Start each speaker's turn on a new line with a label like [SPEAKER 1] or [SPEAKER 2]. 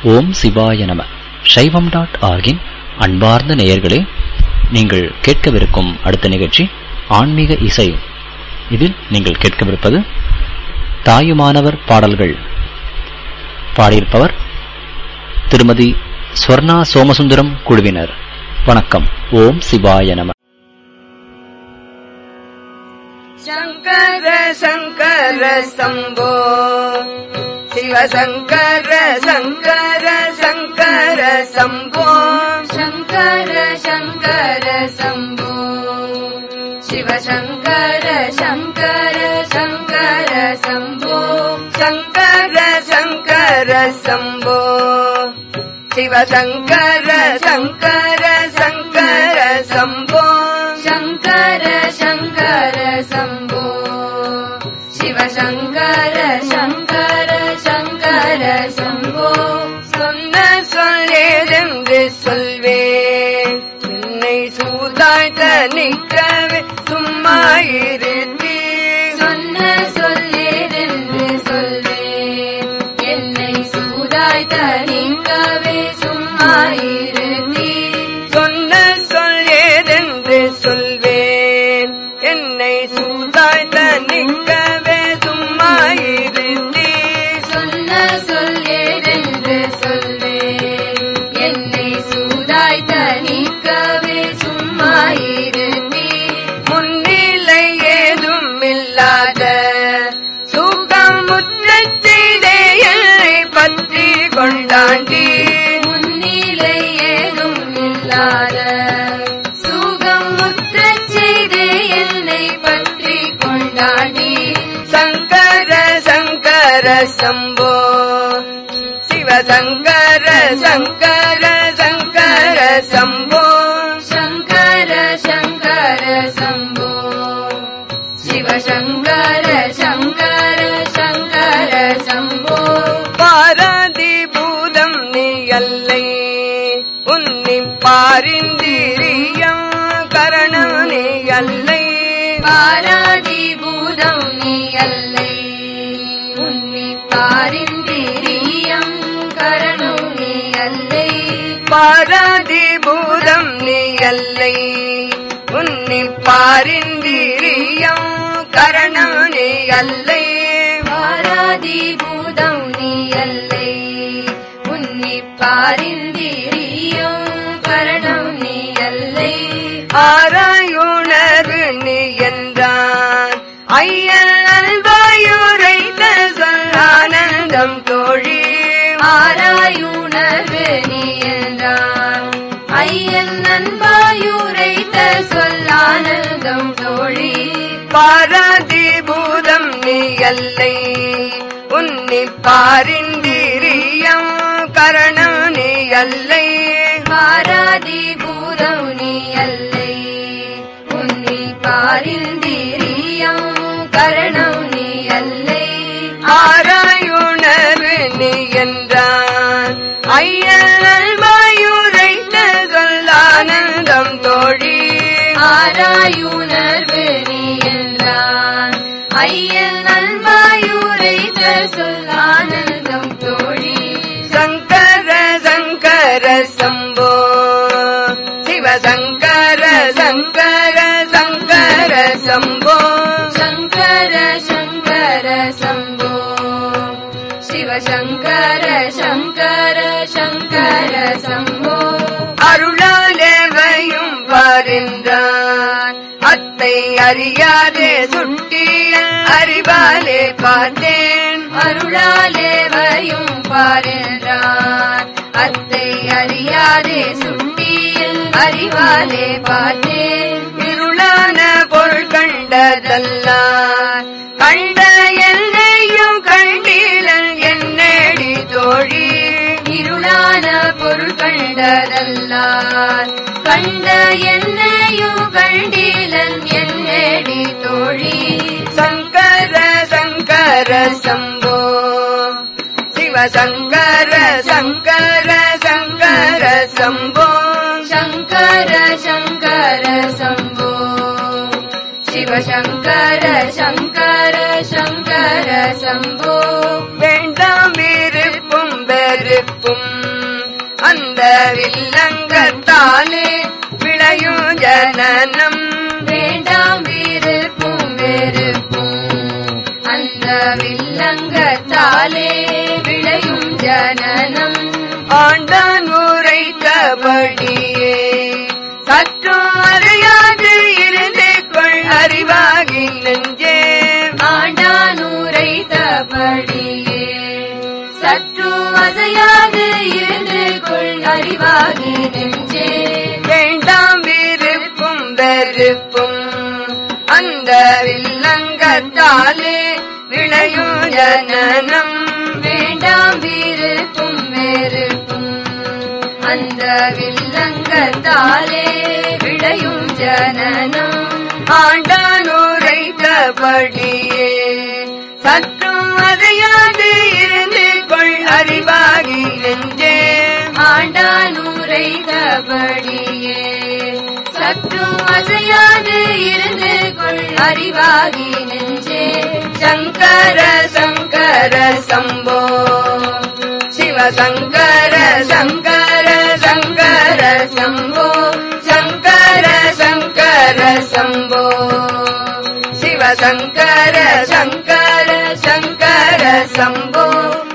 [SPEAKER 1] ஓம் சிவாய நம சைவம் டாட் ஆர்கின் அன்பார்ந்த நேயர்களே நீங்கள் கேட்கவிருக்கும் அடுத்த நிகழ்ச்சி ஆன்மீக இசை இதில் நீங்கள் கேட்கவிருப்பது தாயுமானவர் பாடல்கள் பாடியிருப்பவர் திருமதி ஸ்வர்ணா சோமசுந்தரம் குழுவினர் வணக்கம் ஓம் சிவாய நம
[SPEAKER 2] शङ्कर शङ्कर शम्भो शिव शङ्कर शङ्कर शङ्कर शम्भो
[SPEAKER 3] शङ्कर शङ्कर शम्भो शिव शङ्कर शङ्कर शङ्कर शम्भो
[SPEAKER 2] शङ्कर शङ्कर शम्भो शिव शङ्कर शङ्कर शङ्कर शम्भो
[SPEAKER 3] शङ्कर शङ्कर शम्भो शिव शङ्कर शङ्कर शङ्कर शम्भो
[SPEAKER 2] சொன்ன சொல்லேதென்று சொல்வேன் என்னை சூதாய்த்த நிற்கவே சும்மா இருத்தீர்
[SPEAKER 3] சொன்ன சொல்லேதென்று சொல்வேன் என்னை சூதாய் தணிக்கவே சும்மா இருந்தீர்
[SPEAKER 2] சொன்ன சொல்லேதென்று சொல்வேன் என்னை சூதாய்த்த நிற்கவே சும்மா இருத்தீர்
[SPEAKER 3] சொன்ன சொல்லேதென்று சொல்வேன் என்னை சூதாய் தணிக்கவே சும்மா இருந்தீர்
[SPEAKER 2] முன்னிலை ஏதும் இல்லாத சுகமுற்ற செய்தே என்னை பற்றி கொண்டாண்டி
[SPEAKER 3] முன்னிலை ஏதும் இல்லாத சுகம் முற்றச் செய்து என்னை பற்றி கொண்டாடி
[SPEAKER 2] சங்கர சங்கர சம்போ சிவ சங்கர சங்கர சங்கர சம்போ
[SPEAKER 3] शङ्कर शङ्कर शम्भो शिव शङ्कर शङ्कर शङ्कर शम्भो
[SPEAKER 2] பாராதி பூதம் நீ அல்லை உன்னி பாரிந்திரியம் கரணம் நீ அல்லை
[SPEAKER 3] பாராதிபூதம் நீ அல்லை உன்னி பாரிந்திரியம் கரணம் நீ அல்லை
[SPEAKER 2] பாராதி பூதம் நீ அல்லை உன்னி பாரிந்திரியம் கரணம் நீ அல்லை
[SPEAKER 3] பாராதிபூதம் நீ அல்லை உன்னி பாரிந்திரியம் கரணம் நீ அல்லை
[SPEAKER 2] ஆராயுணர்வு நீ என்றான் ஐயன் அல்வாயுரைத்த சொல்லானந்தம் தோழி
[SPEAKER 3] ஆராயுணர்வு நீ என்றான் ஐயன் நண்பாயுரைத்த சொல்லானந்தம் தோழி
[SPEAKER 2] பாராதி பூதம் நீ அல்லை உன்னி பாரிந்திரியம் கரணம் நீ அல்லை
[SPEAKER 3] பாராதிபூதம் நீ அல்லை உன்னி பாரிந்திரியம் கரணம் நீ அல்லை
[SPEAKER 2] ஆராயுணர்வு நீ என்றான் ஐயன் அல்வாயுரைத்த சொல்லானந்தம் தோழி
[SPEAKER 3] ஆராயுணர்வு நீ என்றான் ஐயன் நண்பாயுரைத்த சொல்லானந்தம் தோழி
[SPEAKER 2] சங்கர சங்கர சம்போ சிவ சங்கர சங்கர சங்கர சம்போ
[SPEAKER 3] शङ्कर शङ्कर शम्भो शिव शङ्कर शङ्कर शङ्कर शम्भो
[SPEAKER 2] அருளாலேவையும் பாரின்றான் அத்தை அறியாதே சுட்டியல் அறிவாலே பார்த்தேன்
[SPEAKER 3] அருளாலேவையும் பாரென்றான் அத்தை அறியாதே சுட்டியில் அறிவாலே பார்த்தேன்
[SPEAKER 2] இருளான பொருள் கண்டதல்லார் கண்ட என்னையும் கண்டீலன் என்னடி தோழி
[SPEAKER 3] இருளான பொருள் கண்டதல்லார் கண்ட என்னையும் கண்டீலன் என்னடி தோழி
[SPEAKER 2] சங்கர சங்கர சம்போ சிவ சங்கர சங்கர சங்கர சம்போ
[SPEAKER 3] शङ्कर शङ्कर शम्भो शिव शङ्कर शङ्कर शङ्कर शम्भो
[SPEAKER 2] வேண்டாம் விருப்பும் பெற விருப்பும் அந்த வில்லங்கத்தாலே விளையும் ஜனனம்
[SPEAKER 3] வேண்டாம் விருப்பும் வெறுப்பும் அந்த வில்லங்கத்தாலே விளையும் ஜனனம்
[SPEAKER 2] ஆண்டான் உரைத்தபடியே சற்றும் அறியாது இருந்து கொள் அறிவாகி நெஞ்சே
[SPEAKER 3] ஆண்டானூரைத்தபடியே சற்று அசையாது இருந்து கொள் அறிவாகி நெஞ்சே
[SPEAKER 2] வேண்டாம் விருப்பும் வெறுப்பும் அந்த வில்லங்கத்தாலே விளையும் ஜனனம்
[SPEAKER 3] வேண்டாம் விருப்பும் வெறுப்பும் அந்த வில்லங்கத்தாலே விளையும் ஜனனம்
[SPEAKER 2] ஆண்டான் உரைத்தபடியே சற்றும் அறியாது இருந்து கொள் அறிவாகி நெஞ்சே
[SPEAKER 3] ஆண்டானூரைத்தபடியே சற்றும் அசையாது இருந்து கொள் அறிவாகி நெஞ்சே
[SPEAKER 2] சங்கர சங்கர சம்போ சிவ சங்கர சங்கர சங்கர சம்போ சங்கர சங்கர சம்போ சிவ சங்கர சங்கர சங்கர சம்போ